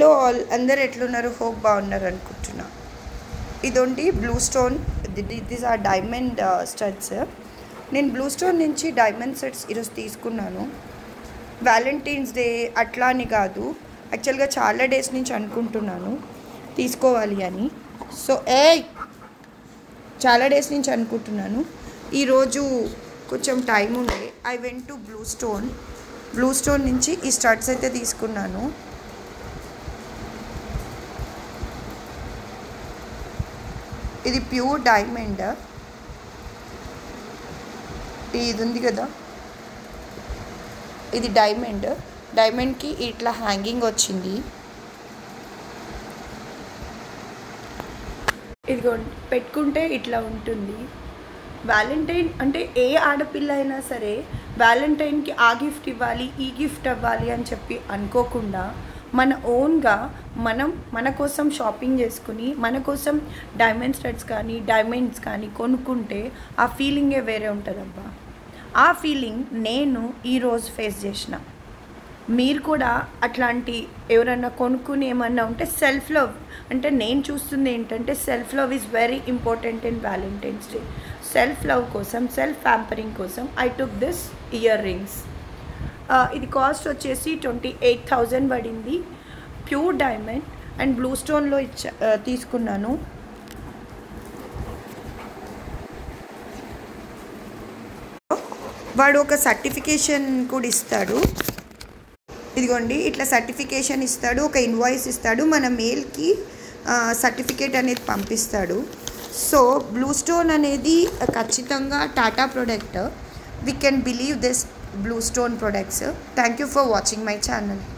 hello all అందరు ఎట్లున్నారు hope బాగున్నారు అనుకుంటున్నా ఇదొంటి Blue Stone this are diamond studs నేను బ్లూ స్టోన్ నుంచి డైమండ్ సెట్స్ ఈరోజు తీసుకున్నాను వ్యాలంటైన్స్ డే అట్లా అని కాదు యాక్చువల్గా చాలా డేస్ నుంచి అనుకుంటున్నాను తీసుకోవాలి అని సో ఏ చాలా డేస్ నుంచి అనుకుంటున్నాను ఈరోజు కొంచెం టైం ఉండే I went to Blue Stone Blue Stone నుంచి ఈ స్టడ్స్ అయితే తీసుకున్నాను ఇది ప్యూర్ డైమండ్ ఇది ఉంది కదా ఇది డైమండ్ డైమండ్కి ఇట్లా హ్యాంగింగ్ వచ్చింది ఇదిగో పెట్టుకుంటే ఇట్లా ఉంటుంది వ్యాలంటైన్ అంటే ఏ ఆడపిల్ల అయినా సరే వ్యాలంటైన్కి ఆ గిఫ్ట్ ఇవ్వాలి ఈ గిఫ్ట్ ఇవ్వాలి అని చెప్పి అనుకోకుండా మన ఓన్గా మనం మన కోసం షాపింగ్ చేసుకుని మన కోసం డైమండ్ స్టడ్స్ కానీ డైమండ్స్ కానీ కొనుక్కుంటే ఆ ఫీలింగే వేరే ఉంటుందబ్బా ఆ ఫీలింగ్ నేను ఈరోజు ఫేస్ చేసిన మీరు కూడా అట్లాంటి ఎవరన్నా కొనుక్కుని ఏమన్నా ఉంటే సెల్ఫ్ లవ్ అంటే నేను చూస్తుంది ఏంటంటే self love is very important in Valentine's day self love కోసం సెల్ఫ్ ప్యాంపరింగ్ కోసం I took this year rings ఇది కాస్ట్ వచ్చేసి ట్వంటీ ఎయిట్ థౌజండ్ పడింది ప్యూర్ డైమండ్ అండ్ బ్లూ స్టోన్లో ఇచ్చా తీసుకున్నాను వాడు ఒక సర్టిఫికేషన్ కూడా ఇస్తాడు ఇదిగోండి ఇట్లా సర్టిఫికేషన్ ఇస్తాడు ఒక ఇన్వాయిస్ ఇస్తాడు మన మెయిల్కి సర్టిఫికేట్ అనేది పంపిస్తాడు సో బ్లూ స్టోన్ అనేది ఖచ్చితంగా Tata product we can believe this Blue Stone products thank you for watching my channel